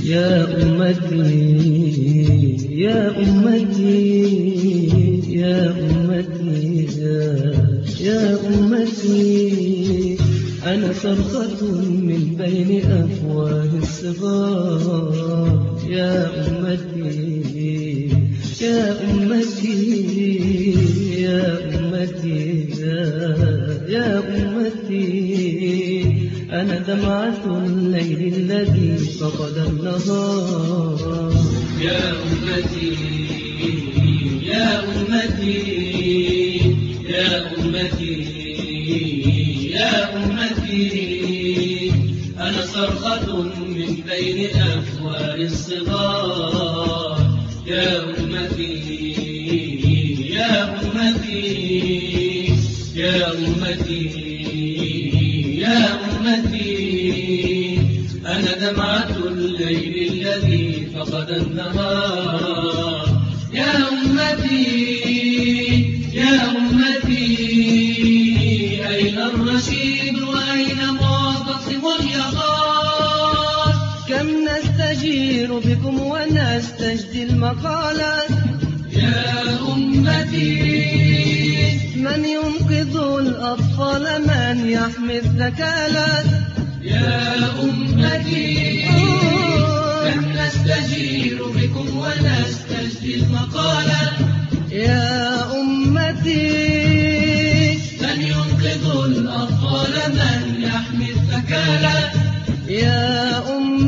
يا أمتي يا أمتي يا أمتي يا, يا أمتي أنا صرخة من بين أفواه الصغار يا أمتي يا أمتي يا أمتي يا, يا أمتي أنا دمعة الليل الذي فقد النهار يا أمتي يا أمتي يا أمتي يا أمتي أنا صرخة من بين أفوار الصغار يا أمتي يا أمتي يا أمتي يا أمتي أنا دمعة الليل الذي فقد النهار يا أمتي يا أمتي أين الرشيد وأين معتصم اليقظ كم نستجير بكم ونستجدي المقالات يا أمتي من ينقذ الأطفال من يحمي الذكالات يا أمتي كم نستجير بكم ونستجدي المقالة يا أمتي من ينقذ الأطفال من يحمي الثكالة يا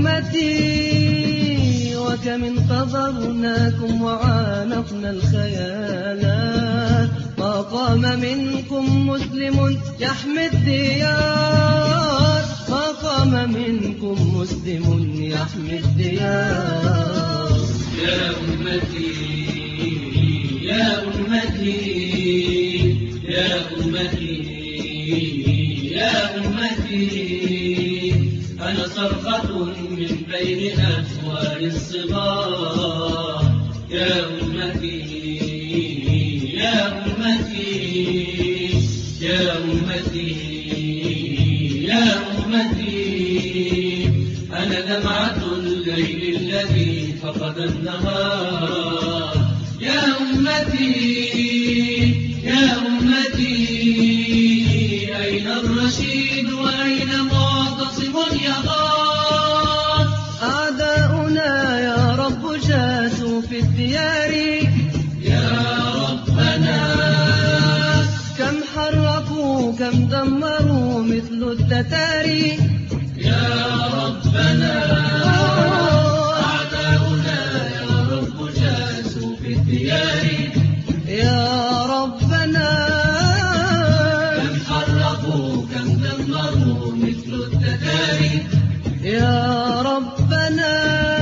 أمتي وكم انتظرناكم وعانقنا الخيالات ما قام منكم مسلم يحمي الديار ما قام منكم مسلم يحمي الديار يا أمتي يا أمتي يا أمتي يا أمتي أنا صرخة من بين أفوار الصغار يا أمتي يا أمتي يا أمتي يا أمتي أنا دمعة الليل الذي فقد النهار يا أمتي يا أمتي أين الرشيد وأين معتصم اليقظ أعداؤنا يا رب جاسوا في الديار يا ربنا كم حرقوا كم دمروا مثل التتار يا ربنا أعداؤنا يا رب جاسوا في الديار يا ربنا كم حرقوا كم دمروا مثل التتار يا ربنا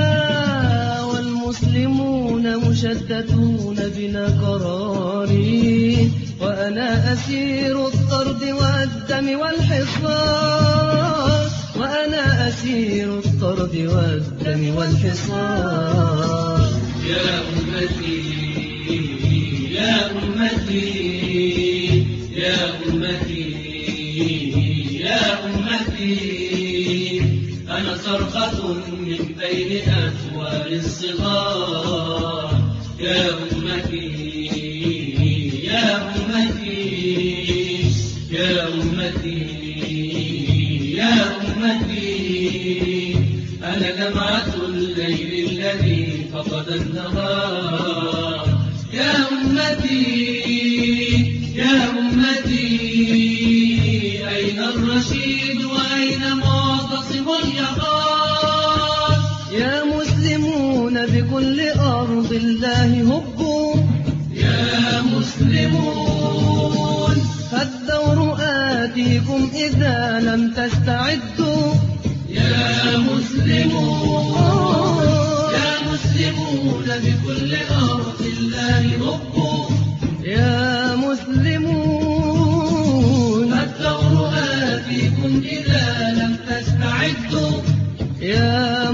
والمسلمون مشتتون بلا قرار وأنا أسير الطرد والدم والحصار وأنا أسير الطرد والدم والحصار يا أمتي يا أمتي يا أمتي يا أمتي أنا صرخة من بين أفوار الصغار يا أمتي يا أمتي يا أمتي يا أمتي أنا دمعة الليل الذي فقد النهار يا أمتي يا أمتي أين الرشيد وأين معتصم اليقظ يا مسلمون بكل أرض الله هبوا يا مسلمون فالدور آتيكم إذا لم تستعدوا يا مسلمون يا مسلمون بكل أرض الله هبوا يا مسلمون الدور آتيكم إذا لم تستعدوا يا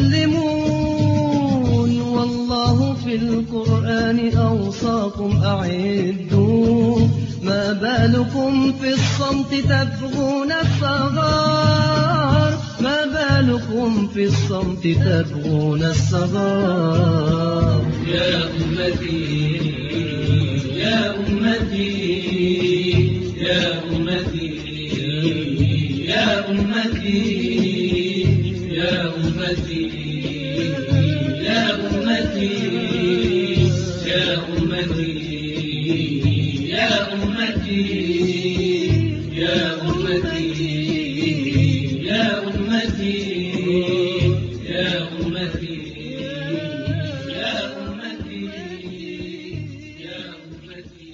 مسلمون والله في القرآن أوصاكم أعدوا ما بالكم في الصمت تبغون الصغار ما بالكم لكم في الصمت تبغون الصغار يا أمتي يا أمتي يا أمتي يا أمتي يا أمتي يا أمتي يا أمتي يا أمتي يا أمتي يا أمتي يا أمتي يا أمتي يا أمتي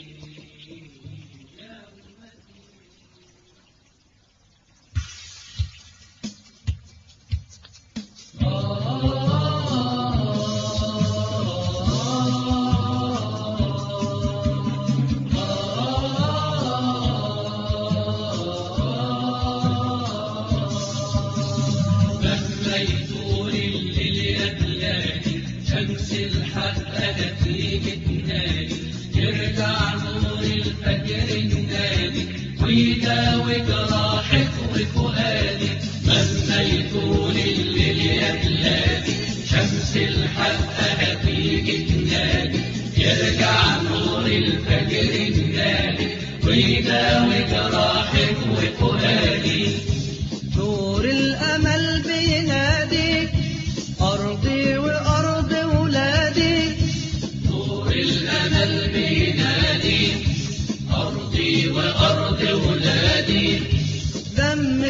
بهيتون للأبلاد شمس الحق أتي جتنادي يرجع نور الفجر النادي ويداوي جراحك وفؤادي بهيتون للأبلاد شمس الحق أتي جتنادي يرجع نور الفجر النادي ويداوي جراحك وفؤادي نور الأمل بينادي أرضي وأرض ولادي نور الأمل بينادي أرضي وأرض ولادي دم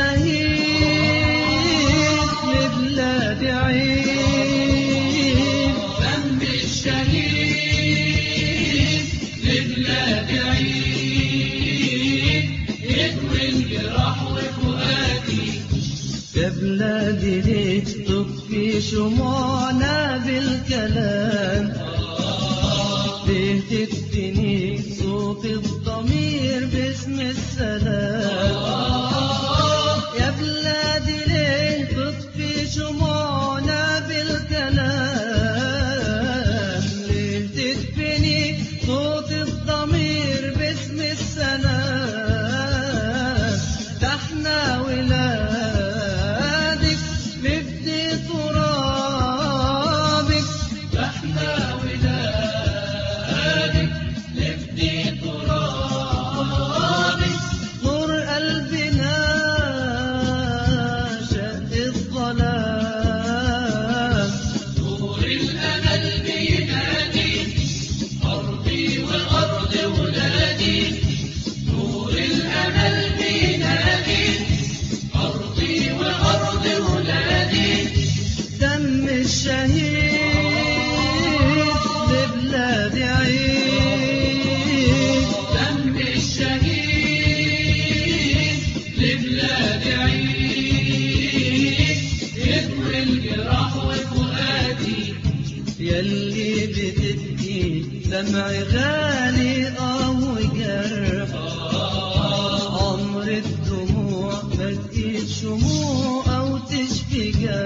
الشهيد لبلاد عيد دم الشهيد لبلاد عيد يدوي الجراح وفؤادي يا بلادي ليه تطفي شموعنا بالكلام ليه تدفني صوت الضمير باسم السلام يا بلادي ليه تطفي شموعنا بالكلام ليه تدفني صوت الضمير باسم السلام ده احنا ولادك نبدي ترابك احنا ولادك نبني ترابك نور قلبنا شق الظلام نور الأمل بينادي أرضي وأرض ولادي نور الأمل بينادي أرضي وأرض ولادي دم الشهيد لبلاد عيد دم الشهيد لبلاد عيد يدوي الجراح وفؤادي يلي بتبكي دمع غالي اه وجرح عمر الدموع ما تقيت شموع او تشفي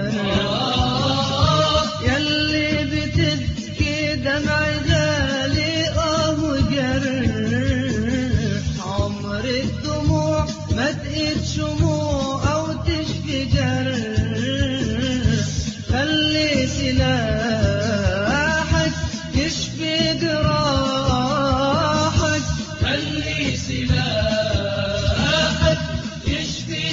جرح يلي بتبكي دمع غالي اه وجرح عمر الدموع ما تقيت شموع او تشفي جرح خلي سلاحك يشفي جراحك خلي سلاحك يشفي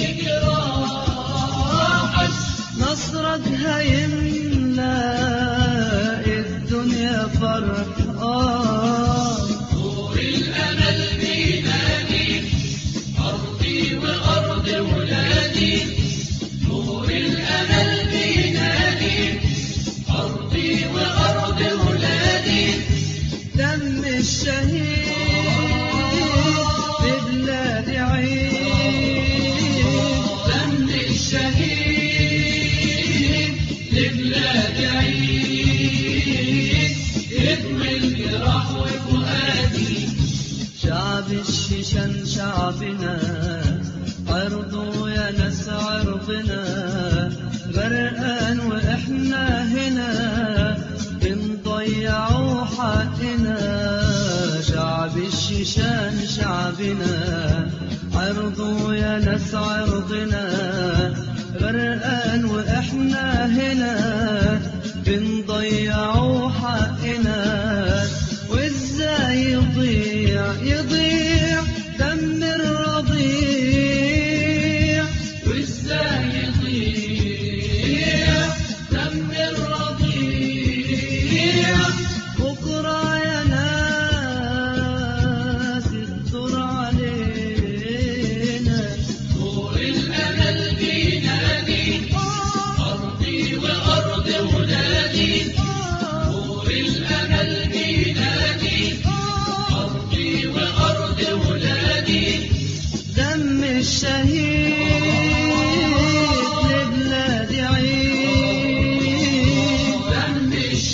جراحك نصرك هيملى الدنيا فرح آه نور الأمل بينادي أرضي وأرض ولادي نور الأمل بينادي أرضي وأرض ولادي دم الشهيد ببلاد عيد دم الشهيد لبلاد عيد يدوي الجراح وفؤادي شعب الشيشان شعبنا عرضه يا ناس عرضنا غرقان واحنا هنا بنضيعوا حقنا شعب الشيشان شعبنا عرضه يا ناس عرضنا غرقان واحنا ضيعوا حقنا وازاي يضيع يضيع دم الرضيع وازاي يضيع دم الرضيع بكرة يا ناس الدور علينا نور الأمل بينادي أرضي وأرض ولادي نور الأمل بينادي أرضي وأرض ولادي دم الشهيد لبلادي عيد دم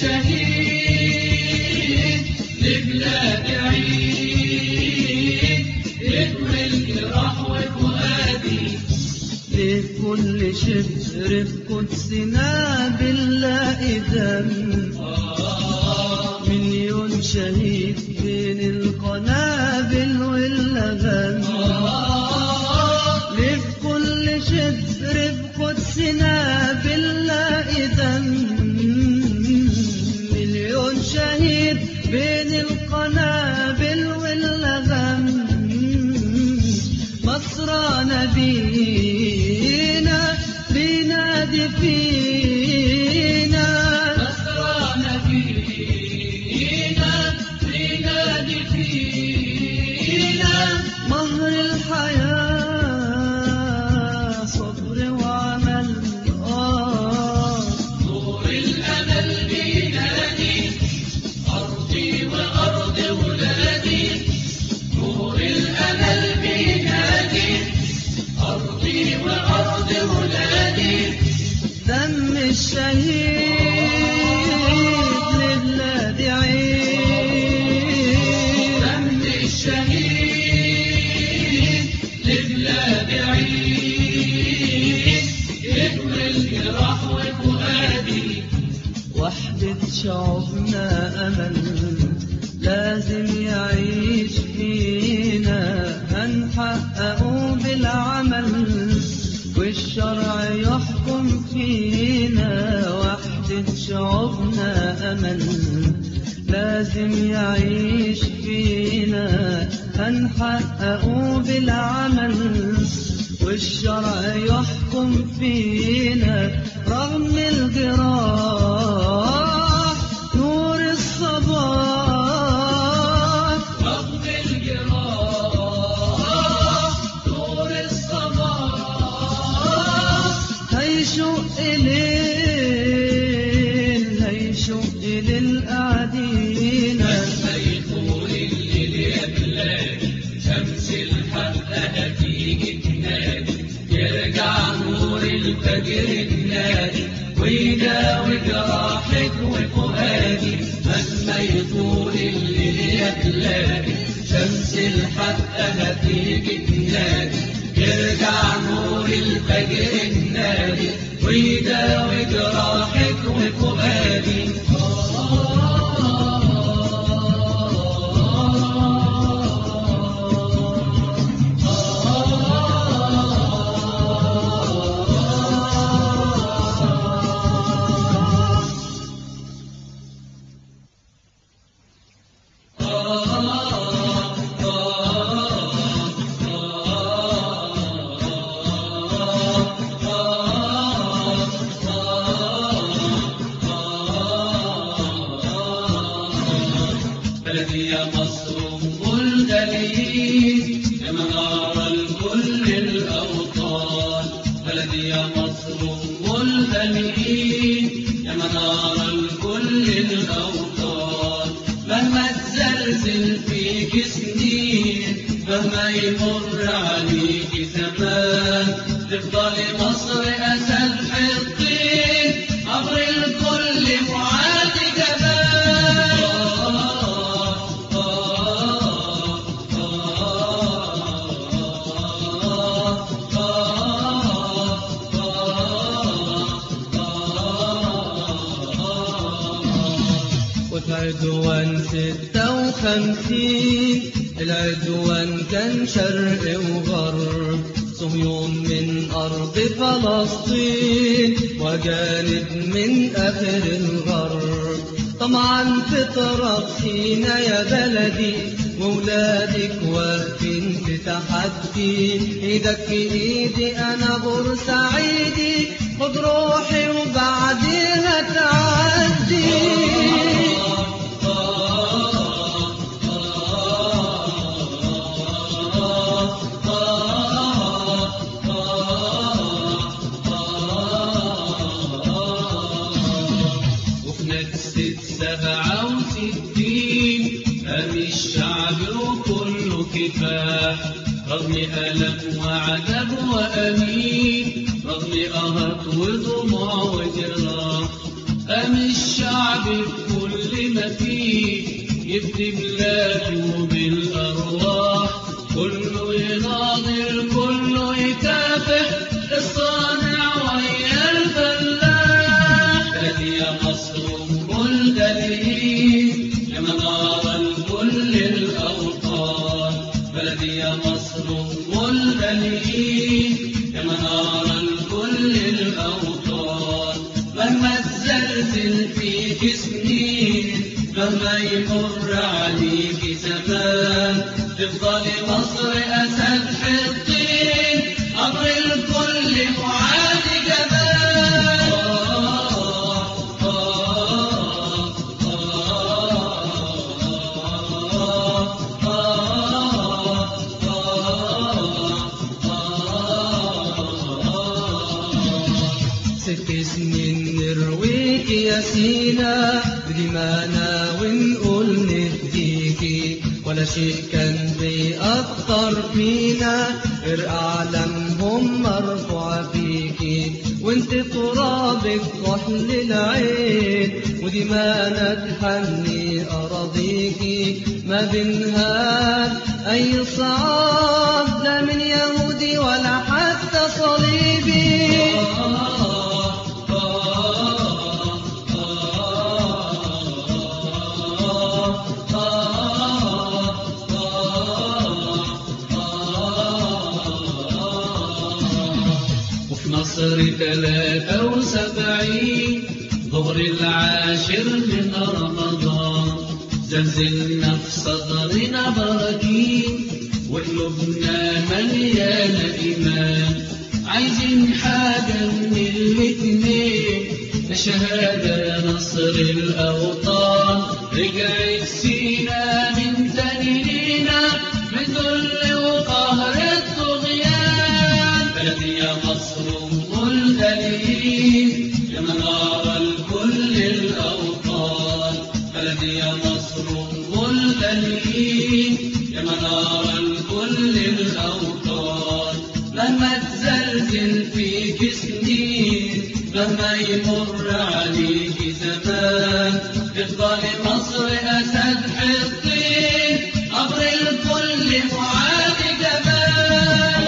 الشهيد لبلاد عيد يكوي الجراح وفؤادي لكل شبر في قدسنا بنلاقي دم مليون شهيد بين القنابل واللغم ليه في كل شبر في قدسنا بنلاقي دم مليون شهيد بين القنابل واللغم مصرنا بينا بينادي فينا نصرنا فينا بينادي فينا مهر الحياة صبر وعمل آه نور الأمل بينادي أرضي وأرض ولادي نور الأمل بينادي أرضي وأرض ولادي دم الشهيد لبلادي عيد دم الشهيد لبلاد عيد يكوي الجراح وفؤادي وحدة شعوبنا أمل لازم يعيش فينا هنحققه بالعمل والشرع يحكم فينا وحدة شعوبنا أمل لازم يعيش فينا هنحققه بالعمل والشرع يحكم فينا رغم الجراح نور الصباح رغم الجراح نور الصباح هيشق ليل هيشق للقاعدين يطول الليل يا بلاد شمس الحق هتيجي تنادي يرجع نور الفجر النادي ويداوي جراحك وفؤادي مهما يطول الليل يا بلاد شمس الحق هتيجي تنادي يرجع نور الفجر النادي ويداوي جراحك وفؤادي بلدي يا مصر ام الدليل يا منار الكل الاوطان بلدي يا مصر ام الدليل يا منار الكل الاوطان مهما تزلزل فيك سنين مهما يمر عليك زمان تفضلي مصر اسد حطين عبر الكل معاد وفي عدوان ستة وخمسين العدوان كان شرق وغرب صهيون من أرض فلسطين وجانب من آخر الغرب طمعا في ترقينا يا بلدي وولادك واقفين في تحدي ايدك في ايدي انا بورسعيدي خد روحي وبعديها تعدي وفي نكسة سبعة وستين قام الشعب وكله كفاح رغم ألم وعذاب وأمين رغم قهر ودموع وجراح قام الشعب بكل ما فيه يفدي بلاده بالأرواح كله يناظر كله يكافح الصانع ويا الفلاح بلدي يا مصر كل دليل يا منارة لكل الأوطان بلدي يا مصر كل دليل يا منارة لكل الأوطان مهما الزلزل فيك سنين مهما يمر عليك زمان تفضل مصر أسد حطين أمر الكل معاد جبال ست سنين نرويك يا سينا بدمانا ونقول نهديكي ولا شيء كان بيأثر فينا غير أعلامهم مرفوع فيكي وانت ترابك كحل العين ودمانا تحني أراضيكي ما بينها أي صعاب لا من يهودي ولا حتى صليبي وفي مصر ثلاثة وسبعين ظهر العاشر من رمضان زلزلنا في صدرنا براكين وقلوبنا مليانة إيمان عايزين حاجة من الاتنين لا شهادة يا نصر الأوطان رجعت سينا من تاني لينا من ذل وقهر الطغيان بلدي يا مصر أم دليل يا منارة لكل الأوطان بلدي يا مصر أم دليل يا منارة لكل الأوطان مهما تزلزل فيك سنين مهما يمر عليك زمان تفضل مصر أسد حطين أمر الكل معاد جمال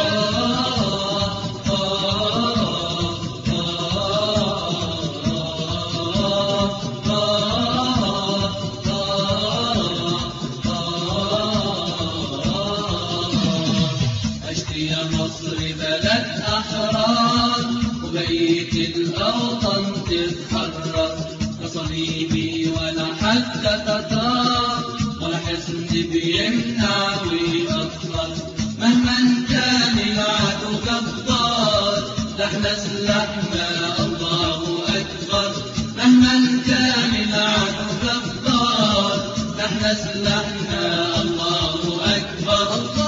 عشت يا مصر بلد أحرار وبقيت الأوطان تتحرر لا صليبي ولا حتى تتار ولا حزن بيمنع ويأثر مهما كان العدو جبار ده احنا سلاحنا الله أكبر مهما كان العدو جبار ده احنا سلاحنا الله أكبر الله